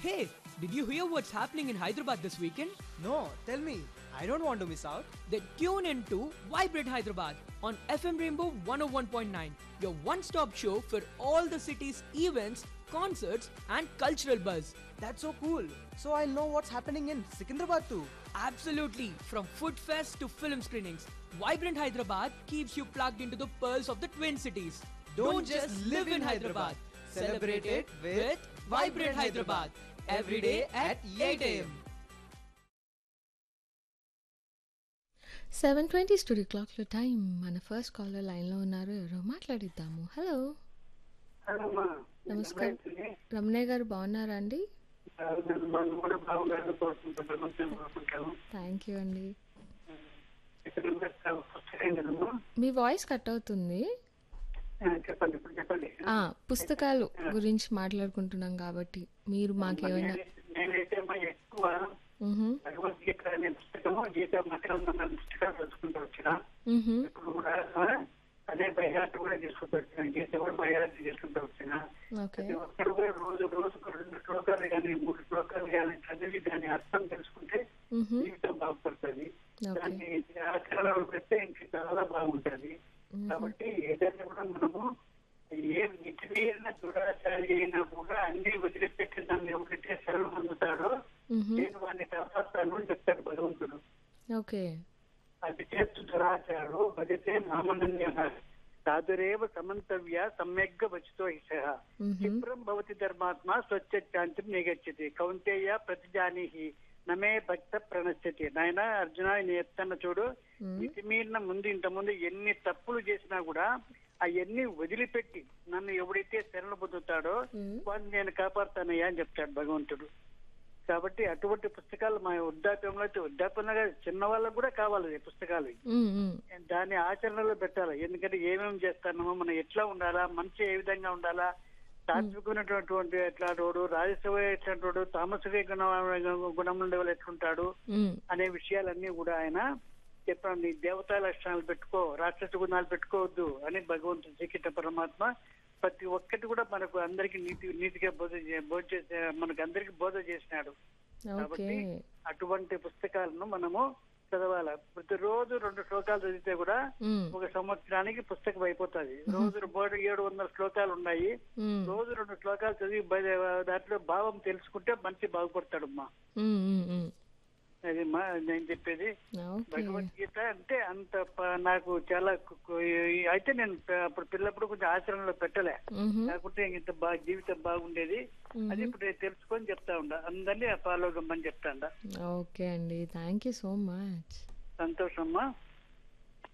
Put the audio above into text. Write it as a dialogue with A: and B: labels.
A: Hey, did you hear what's happening in Hyderabad this weekend?
B: No, tell me. I don't want to miss out.
A: Then tune in to Vibrate Hyderabad on FM Rainbow 101.9, your one stop show for all the city's events, concerts, and cultural buzz.
B: That's so cool. So I'll know what's happening in Secunderabad too.
A: Absolutely, from food fest to film screenings, Vibrant Hyderabad keeps you plugged into the pearls of the Twin Cities.
B: Don't just live in Hyderabad. Celebrate it with Vibrant Hyderabad. Every day at 8 a.m.
C: Seven twenty studio క్లాక్లో time మన first caller లైన్లో ఉన్నారు ఎవరో మాట్లాడిద్దాము hello
D: అమ్మా
C: నమస్కారం రమణయ్య గారు బాగున్నారా అండి
D: మనం కూడా బాగుండాలని కోరుకుంటున్నాను కోరుకుంటాను
C: థ్యాంక్ యూ అండి
D: ఇక్కడ ఉన్న పుస్తకం కదమ్మా
C: మీ వాయిస్ కట్ అవుతుంది
D: ఆ, చెప్పండి ఇప్పుడు చెప్పండి
C: ఆ, పుస్తకాలు గురించి మాట్లాడుకుంటున్నాం కాబట్టి మీరు మాకేమైనా
D: నేనే- నేనైతే అమ్మా ఎక్కువ
C: మ్హూ,
D: భగవద్గీత అనే పుస్తకము గీత మఠం అన్న పుస్తకాలు చదువుకుంటూ వచ్చిన
C: మ్హూ,
D: ఇప్పుడు కూడా ఆ, అదే బయట కూడా చేసుకుంటూ వచ్చిన గీత కూడా బయట చేసుకుంటూ వచ్చిన
C: ఓకే
D: ప్రతి ఒక్కరు కూడా రోజు రోజుకు రెండు శ్లోకాలు కానీ మూడు శ్లోకాలు కానీ చదివి దాని అర్థం తెలుసుకుంటే
C: మ్హూ,
D: జీవితం బాగుపడుతుంది
C: ఓకే
D: దాన్ని ఆచరణలో పెడితే ఇంకా చాలా బాగుంటది కాబట్టి ఏదైనా కూడా మనము ఏం నిజమైన దురాచారి అయినా కూడా అన్ని వదిలిపెట్టి దాన్ని ఎవరైతే సెలవు పొందుతాడో
C: మ్హూ,
D: నేను వాడిని కాపాడుతాను అని చెప్తాడు భగవంతుడు
C: ఓకే
D: అది చేస్తు దురాచారు భజతే నామనన్య సాధురేవ సమంతవ్య సమ్యగ్గా వచితో హిష
C: మ్హూ,
D: క్షిప్రం భవతి ధర్మాత్మ స్వచ్ఛాంతిం నిగచ్చతి కౌంతేయ ప్రతిజానీహి నమే భక్త ప్రణశ్యతి నాయన అర్జున నేను చెప్తాను చూడు
C: మ్,
D: మితిమీరిన ముందు ఇంత ముందు ఎన్ని తప్పులు చేసినా కూడా అవన్నీ వదిలిపెట్టి నన్ను ఎవడైతే శరణు పొందుతాడో
C: మ్,
D: వాడిని నేను కాపాడుతానయ్యా అని చెప్తాడు భగవంతుడు కాబట్టి అటువంటి పుస్తకాలు మా వృద్ధాప్యంలో అయితే వృద్ధాప్యంలో కాదు, చిన్న వాళ్ళకు కూడా కావాలి ఈ పుస్తకాలు
C: మ్, మ్,
D: దాన్ని ఆచరణలో పెట్టాలి ఎందుకంటే ఏమేమి చేస్తున్నామో మనం ఎట్లా ఉండాలా మంచి ఏ విధంగా ఉండాలా సాత్వికమైనటువంటి ఎట్లాంటి రాజసభ ఎట్లాంటి తామసిక గుణ గుణం ఉండే వాళ్ళు ఎట్లుంటాడు
C: మ్,
D: అనే విషయాలన్నీ కూడా ఆయన చెప్పాను నీ దేవతా లక్షణాలు పెట్టుకో రాక్షస గుణాలు పెట్టుకోవద్దు అని భగవంతుడు శ్రీకృష్ణ పరమాత్మ ప్రతి ఒక్కటి కూడా మనకు అందరికి నీతి నీతిగా బోధ చే- బోధ చేసే మనకు అందరికి బోధ చేసినాడు
C: ఓకే
D: కాబట్టి అటువంటి పుస్తకాలను మనము చదవాలి ప్రతిరోజు రెండు శ్లోకాలు చదివితే కూడా
C: మ్,
D: ఒక సంవత్సరానికి పుస్తకం అయిపోతుంది రోజు మూడు ఏడు వందల శ్లోకాలు ఉన్నాయి
C: మ్,
D: రోజు రెండు శ్లోకాలు చదివి బ- దాంట్లో భావం తెలుసుకుంటే మంచి బాగుపడతాడమ్మా
C: మ్, మ్, మ్.
D: అది మా నేను చెప్పేది
C: ఓకే
D: భగవద్గీత అంటే అంత ప- నాకు చాలా కు- కు- అయితే నేను ప- అప్పుడు పిల్లప్పుడు కొంచెం ఆచరణలో పెట్టలే
C: మ్హూ,
D: లేకుంటే ఇంత బాగా జీవితం బాగుండేది అది ఇప్పుడు నేను తెలుసుకొని చెప్తా ఉండ అందరినీ ఫాలో కమ్మని చెప్తా ఉండ
C: ఓకే అండి థ్యాంక్ యూ సో మచ్
D: సంతోషమ్మా